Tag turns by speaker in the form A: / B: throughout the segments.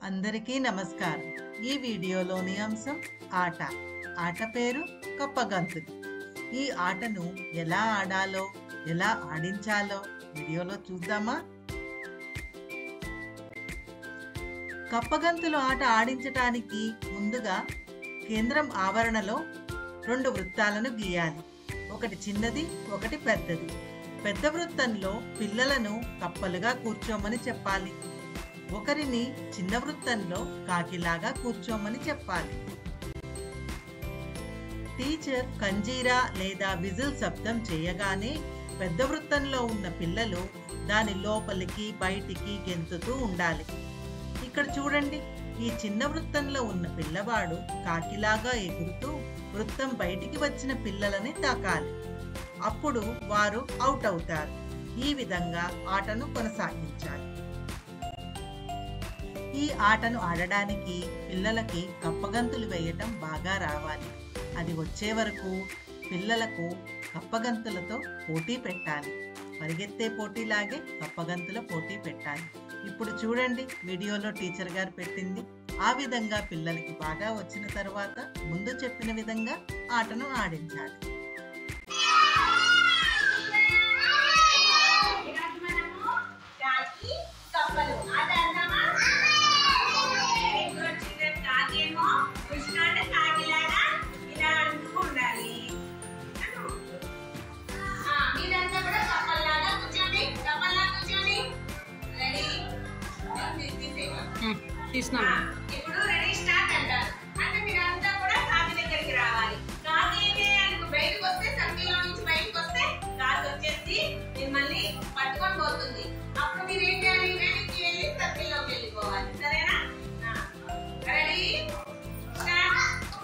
A: అందరికీ నమస్కారం ఈ వీడియోలోని అంశం ఆట ఆట పేరు కప్పగంతులు ఈ ఆటను ఎలా ఆడాలో ఎలా ఆడించాలో వీడియోలో చూద్దామా కప్పగంతులు ఆట ఆడించటానికి ముందుగా కేంద్రం ఆవరణలో రెండు వృత్తాలను గీయాలి ఒకటి చిన్నది ఒకటి పెద్దది పెద్ద వృత్తంలో పిల్లలను కప్పలుగా కూర్చోమని చెప్పాలి ఒకరిని చిన్న వృత్తంలో కాకిలాగా కూర్చోమని చెప్పాలి టీచర్ కంజీరా లేదా విజిల్ శబ్దం చేయగానే పెద్ద వృత్తంలో ఉన్న పిల్లలు దాని లోపలికి బయటికి గెంతుతూ ఉండాలి ఇక్కడ చూడండి ఈ చిన్న వృత్తంలో ఉన్న పిల్లవాడు కాకిలాగా ఎగురుతూ వృత్తం బయటికి వచ్చిన పిల్లలని తాకాలి అప్పుడు వారు అవుట్ అవుతారు ఈ విధంగా ఆటను కొనసాగించాలి ఈ ఆటను ఆడడానికి పిల్లలకి కప్పగంతులు వేయటం బాగా రావాలి అది వచ్చే వరకు పిల్లలకు కప్పగంతులతో పోటీ పెట్టాలి పరిగెత్తే పోటీలాగే కప్పగంతుల పోటీ పెట్టాలి ఇప్పుడు చూడండి వీడియోలో టీచర్ గారు పెట్టింది ఆ విధంగా పిల్లలకి బాగా వచ్చిన తర్వాత ముందు చెప్పిన విధంగా ఆటను ఆడించాలి
B: ఈరోజు మనము కాకి కప్పలు ఆట ఆడదామా వెరీ గుడ్ చిల్డ్రన్ కాకి ఏమో కృష్ణ అంటే కాకిలాగా ఇలా అంటూ ఉండాలి అను. ఆ, మీరంతా కూడా కప్పల్లాగా కూర్చోండి కప్పల్లా కూర్చోండి రెడీ
C: తీసినా
B: ఇప్పుడు రెడీ స్టార్ట్ అంటారు అంటే మీరంతా కూడా కాకి దగ్గరికి రావాలి కాకి ఏం చేయాలి బయటకు వస్తే సంఖ్యలో నుంచి బయటకు వస్తే కాకి వచ్చేసి మిమ్మల్ని పట్టుకొని పోతుంది అప్పుడు మీరు ఏం చేయాలి వెనక్కి వెళ్ళి సర్కిల్లోకి వెళ్ళిపోవాలి సరేనా రెడీ స్టార్ట్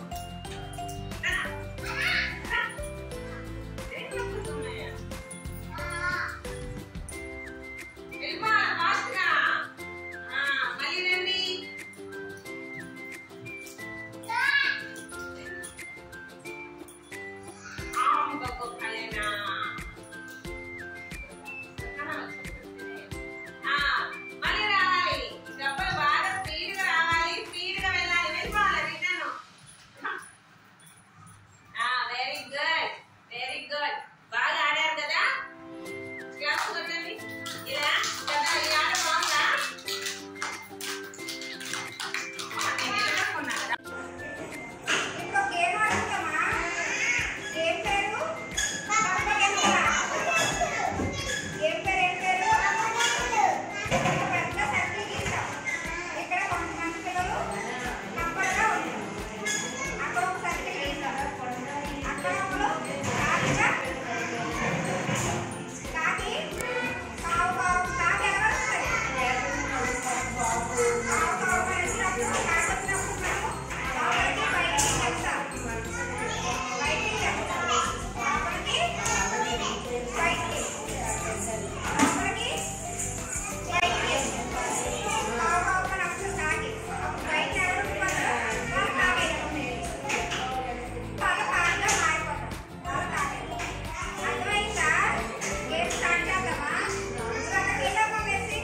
B: వెళ్ళిపోవాలి ఫాస్ట్ గా ఆ, మళ్ళీ రండి మళ్ళీ రావాలి డబ్బులు బాగా స్పీడ్గా రావాలి స్పీడ్గా వెళ్ళాలి వెళ్ళిపోవాలి return very good very good బాగా ఆడారు కదా క్లాస్ కొట్టండి ఇలా కదా ఈ ఆట బాగుందా నేను నిలబడుకున్నా కదా
D: ఇంకో గేమ్ ఆడుతామా గేమ్ పేరు కప్పగంతుల. గేమ్ పేరు ఏం పేరు ఇక్కడ పెద్ద సర్కిల్ గీసాం ఇక్కడ కొంతమంది పిల్లలు నంబర్గా ఉంది అక్కడ ఒక సర్కిల్ గీసాం అక్కడ ఒకరు కాకిగా కాకి కావు కావు కాకి ఎలా వస్తుంది కావు కావు వేసినప్పుడు కాకి వచ్చినప్పుడు మనము లోపలికి బయటికి వెళ్తాం బయటికి వెళ్తాం లోపలికి బయటికి లోపలికి బయటికి కావు కావు అని వస్తుంది కాకి అప్పుడు బయట ఎవరు ఉంటారో వాళ్ళు కాకేయాలి వాళ్ళు కాకిగా మారిపోతారు వాళ్ళు కాకేయాలి అర్థమైందా గేమ్ స్టార్ట్ చేద్దామా ఇంకొక కిలో వేసి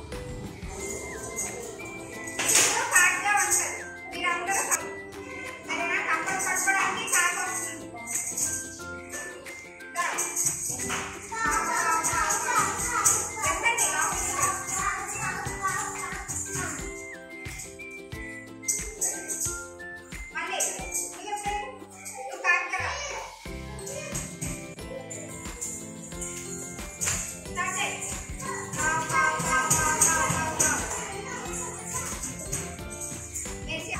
D: ఇప్పుడు కాకిగా ఉంటుంది మీరందరూ కప్- అదేనా కప్పలు పట్టుకోవడానికి కాకి వస్తుంది దా. చెప్పండి మళ్ళీ నువ్వు కాకిగా రా. స్టార్ట్ చేయి. కావు, కావు, కావు, కావు, కావు, కావు, కావు. వేసి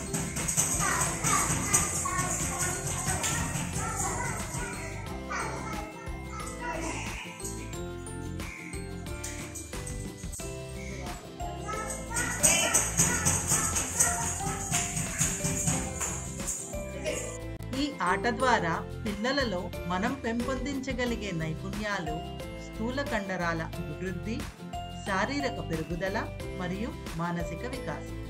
A: ఈ ఆట ద్వారా పిల్లలలో మనం పెంపొందించగలిగే నైపుణ్యాలు స్థూల కండరాల అభివృద్ధి శారీరక పెరుగుదల మరియు మానసిక వికాసం